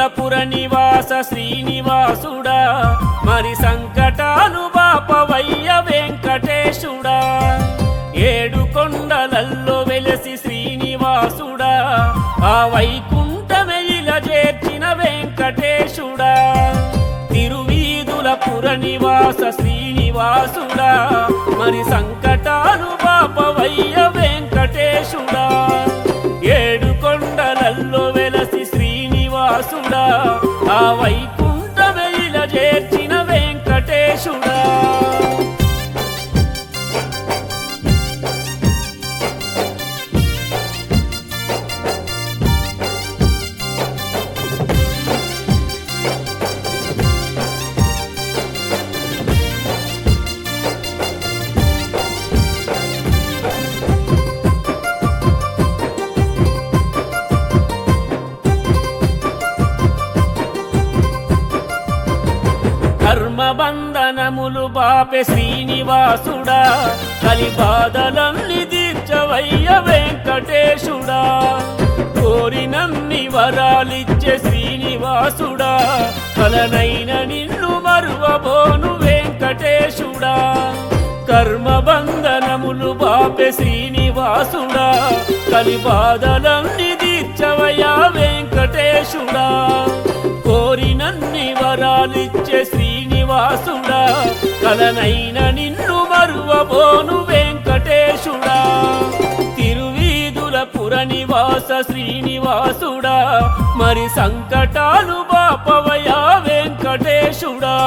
వీధులపుర నివాస శ్రీనివాసుడా మరి సంకటాలు బాపవయ్య వెంకటేశుడా ఏడు కొండలల్లో వెలసి శ్రీనివాసుడా ఆ వైకుంఠమెయిల చేర్చిన వెంకటేశుడా తిరువీధులపుర నివాస శ్రీనివాసుడా మరి సంకటాలు బాపవయ్య వెంకటేశుడా ఏడు కొండలల్లో వెలసి శ్రీనివాసుడా ఆ వైకుంఠమెయిల చేర్చిన వెంకటేశుడా కర్మబంధనములు బాపె శ్రీనివాసుడా కలిబాధలన్ని తీర్చవయ్య వెంకటేశుడా కోరినన్ని వరాలిచ్చే శ్రీనివాసుడా కలనైన నిన్ను మరువబోను వెంకటేశుడా కర్మబంధనములు బాపె శ్రీనివాసుడా కలిబాధలన్ని తీర్చవయ్యా వెంకటేశుడా కోరినన్ని వరాలిచ్చే శ్రీనివాసుడా కలనైన నిన్ను మరువబోను వెంకటేశుడా తిరువీధుల పుర నివాస శ్రీనివాసుడా మరి సంకటాలు బాపవయా వెంకటేశుడా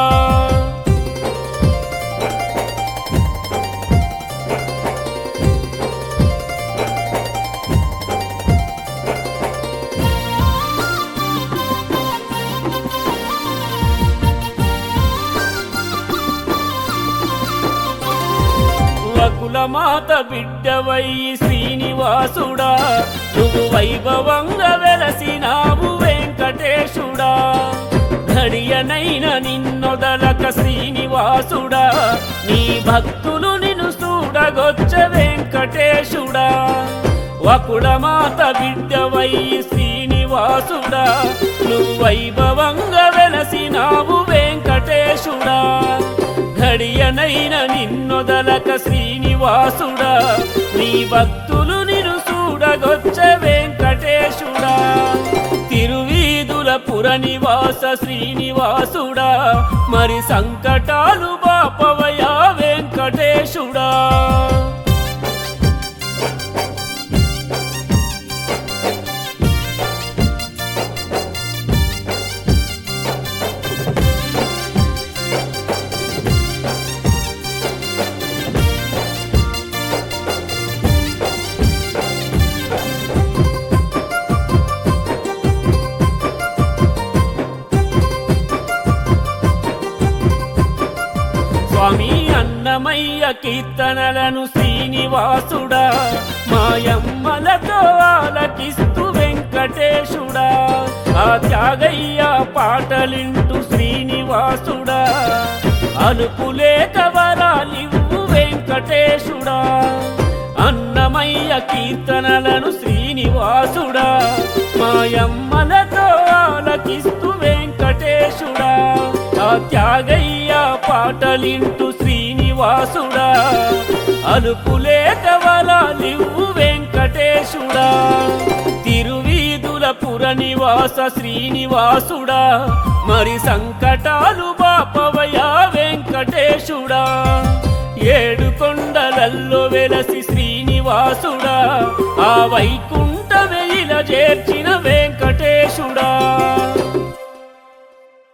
వకుల మాత బిడ్డవయ్యి శ్రీనివాసుడా నువ్వు వైభవంగా వెలసినావు వెంకటేశుడా ఘడియనైన నిన్నొదలక శ్రీనివాసుడా నీ భక్తులు నిన్ను చూడగొచ్చ వెంకటేశుడా వకుల మాత బిడ్డవయ్యి శ్రీనివాసుడా నువ్వు వైభవంగా వెలసినావు వెంకటేశుడా ఘడియనైన నిన్నొదలక శ్రీనివాసుడా నీ భక్తులు నిన్ను చూడగొచ్చ వెంకటేశుడా తిరువీధుల పుర నివాస శ్రీనివాసుడా మరి సంకటాలు బాపవయా వెంకటేశుడా స్వామి అన్నమయ్య కీర్తనలను శ్రీనివాసుడా మాయమ్మలతో ఆలకిస్తూ వెంకటేశుడా ఆ త్యాగయ్య పాటలింటూ శ్రీనివాసుడా అలుపులేక వరాలివ్వు వెంకటేశుడా అన్నమయ్య కీర్తనలను శ్రీనివాసుడా మాయమ్మలతో ఆలకిస్తూ వెంకటేశుడా ఆ త్యాగయ్య పాటలింటూ శ్రీనివాసుడా అలుపులేక వరాలివ్వు వెంకటేశుడా తిరువీధుల పుర నివాస శ్రీనివాసుడా మరి సంకటాలు బాపవయా వెంకటేశుడా ఏడు కొండలల్లో వెలసి శ్రీనివాసుడా ఆ వైకుంఠ వెయిల చేర్చిన వెంకటేశుడా